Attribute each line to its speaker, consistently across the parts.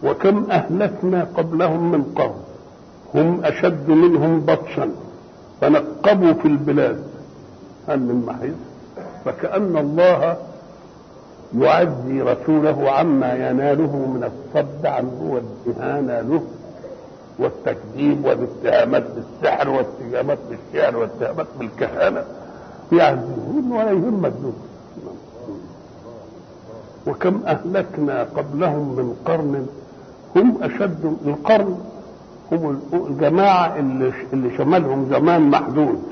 Speaker 1: وكم أهلكنا قبلهم من قرن هم أشد منهم بطشا فنقبوا في البلاد هل من محيص فكأن الله يعزي رسوله عما يناله من الصد عنه والإهانة له والتكذيب والاتهامات بالسحر والاتهامات بالشعر والاتهامات بالكهانة يعزيهم ولا يهم الدنيا وكم أهلكنا قبلهم من قرن هم أشد القرن هم الجماعة اللي اللي شملهم زمان محدود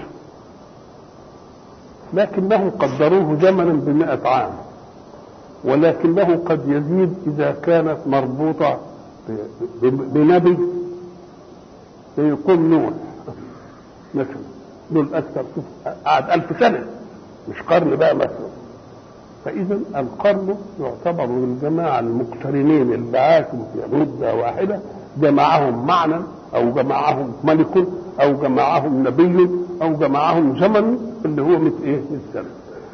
Speaker 1: لكنهم قدروه زمنا بمئة عام ولكنه قد يزيد إذا كانت مربوطة بنبي يقوم نوح مثلا دول أكثر شوف قعد ألف سنة مش قرن بقى مثلا فإذا القرن يعتبر من الجماعة المقترنين اللي عاشوا في مدة واحدة جمعهم معنى أو جمعهم ملك أو جمعهم نبي أو جمعهم زمن اللي هو مثل إيه؟ مثل سنة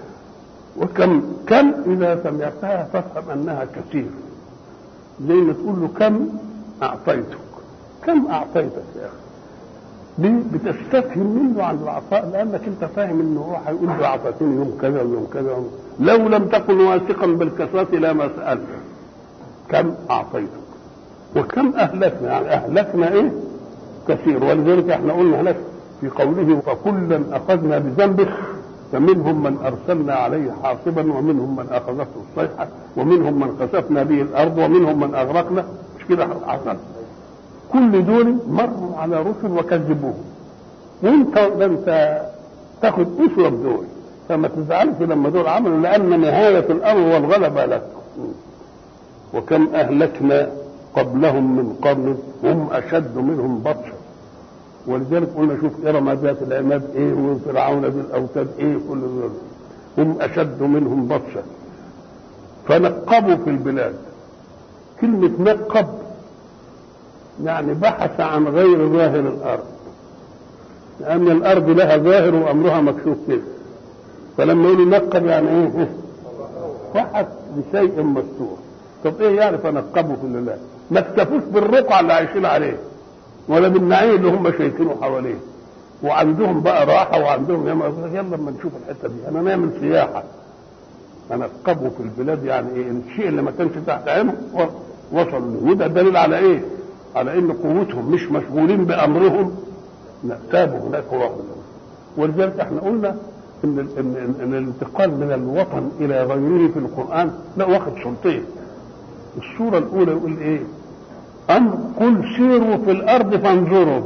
Speaker 1: وكم كم إذا سمعتها فافهم أنها كثير زي ما تقول له كم أعطيتك كم أعطيتك يا أخي ليه بتستفهم منه عن العطاء لانك انت فاهم انه هو هيقول له اعطيتني يوم كذا ويوم كذا ويوم. لو لم تكن واثقا بالكثره لما سالت كم اعطيتك وكم اهلكنا يعني اهلكنا ايه كثير ولذلك احنا قلنا هناك في قوله فكلا اخذنا بذنبه فمنهم من ارسلنا عليه حاصبا ومنهم من اخذته الصيحه ومنهم من خسفنا به الارض ومنهم من اغرقنا مش كده حصل كل دول مروا على رسل وكذبوهم وانت ده انت تاخد اسوه بدول فما تزعلش لما دول عملوا لان نهايه الامر والغلبه لك وكم اهلكنا قبلهم من قرن هم اشد منهم بطشا ولذلك قلنا شوف ارم ذات العماد ايه وفرعون ذي الاوتاد ايه كل دول هم اشد منهم بطشا فنقبوا في البلاد كلمه نقب يعني بحث عن غير ظاهر الارض لان الارض لها ظاهر وامرها مكشوف كده فلما يقول نقب يعني ايه بحث بشيء مستور طب ايه يعني فنقبوا في الله ما اكتفوش بالرقعه اللي عايشين عليه ولا بالنعيم اللي هم شايفينه حواليه وعندهم بقى راحه وعندهم يلا يلا اما نشوف الحته دي انا نعمل سياحه فنقبوا في البلاد يعني ايه الشيء اللي ما كانش تحت عينهم وصلوا له وده دليل على ايه؟ على ان قوتهم مش مشغولين بامرهم لا تابوا هناك وراحوا ولذلك احنا قلنا ان ان ان, إن الانتقال من الوطن الى غيره في القران لا واخد صورتين الصوره الاولى يقول ايه؟ امر قل سيروا في الارض فانظروا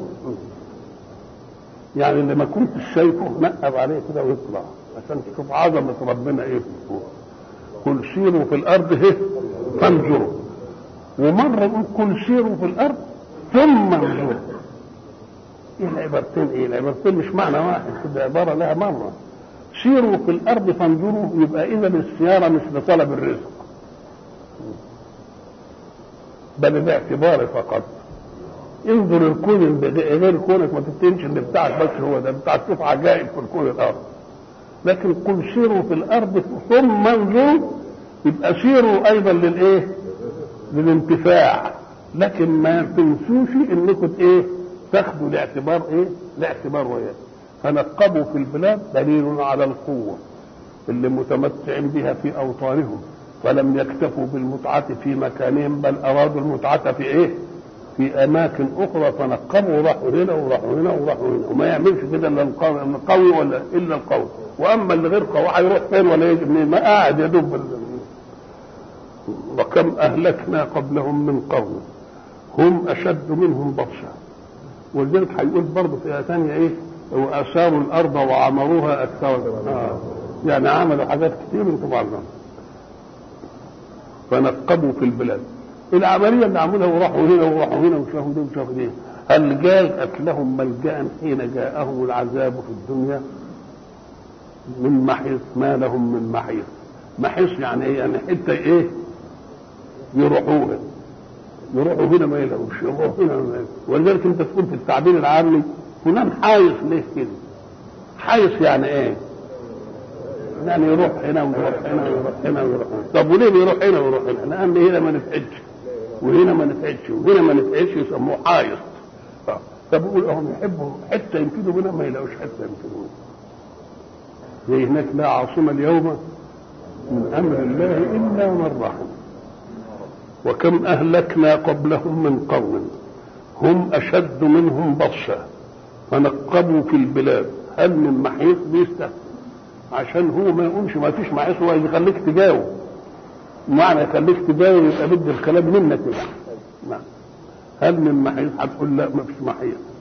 Speaker 1: يعني اللي ما كنتش شايفه نقب عليه كده ويطلع عشان تشوف عظمه ربنا ايه في الكون قل سيروا في الارض هه فانظروا ومرة يقول كل سيروا في الأرض ثم انظروا ايه العبارتين ايه العبارتين مش معنى واحد كده عبارة لها مرة سيروا في الأرض فانظروا يبقى إذا السيارة مش لطلب الرزق بل باعتبار فقط انظر الكون غير كونك ما تبتنش اللي بتاعك بس هو ده بتاعك تشوف عجائب في الكون الارض لكن قل سيروا في الارض ثم انظروا يبقى سيروا ايضا للايه؟ للانتفاع لكن ما تنسوش انكم ايه تاخدوا الاعتبار ايه الاعتبار وياه فنقبوا في البلاد دليل على القوة اللي متمتعين بها في أوطانهم فلم يكتفوا بالمتعة في مكانهم بل أرادوا المتعة في إيه؟ في أماكن أخرى فنقبوا وراحوا هنا وراحوا هنا وراحوا هنا وما يعملش كده إلا القوي ولا إلا القوي وأما اللي غير قوي هيروح فين ولا يجي منين ما قاعد يدوب وكم أهلكنا قبلهم من قرن هم أشد منهم بطشا ولذلك هيقول برضه في آية ثانية إيه وأثاروا الأرض وعمروها أكثر آه. يعني عملوا حاجات كتير انتم عارفين فنقبوا في البلاد العملية اللي عملوها وراحوا هنا وراحوا هنا وشافوا دي وشافوا دي هل جاءت لهم ملجأ حين جاءهم العذاب في الدنيا من محيص ما لهم من محيص محيص يعني ايه يعني حته ايه يروحوها يروحوا هنا ما يلاقوش يروحوا هنا ما يلاقوش ولذلك انت تقول في التعبير العامي فلان حايص ليه كده حايص يعني ايه يعني يروح هنا ويروح هنا ويروح هنا ويروح هنا طب وليه بيروح هنا ويروح هنا لان هنا ما نفعلش وهنا ما نفعتش وهنا ما نفعتش يسموه حايط آه. طب يقول هم يحبوا حته ينفذوا منها ما يلاقوش حته ينفذوا منها زي هناك لا عاصم اليوم من امر الله الا من رحم وكم اهلكنا قبلهم من قرن هم اشد منهم بطشا فنقبوا في البلاد هل من محيص بيستهزئ عشان هو ما يقومش ما فيش محيص هو يخليك تجاوب معنى يخليك تجاوب يبقى بدي الكلام منك كده نعم هل من محيص هتقول لا ما فيش محيص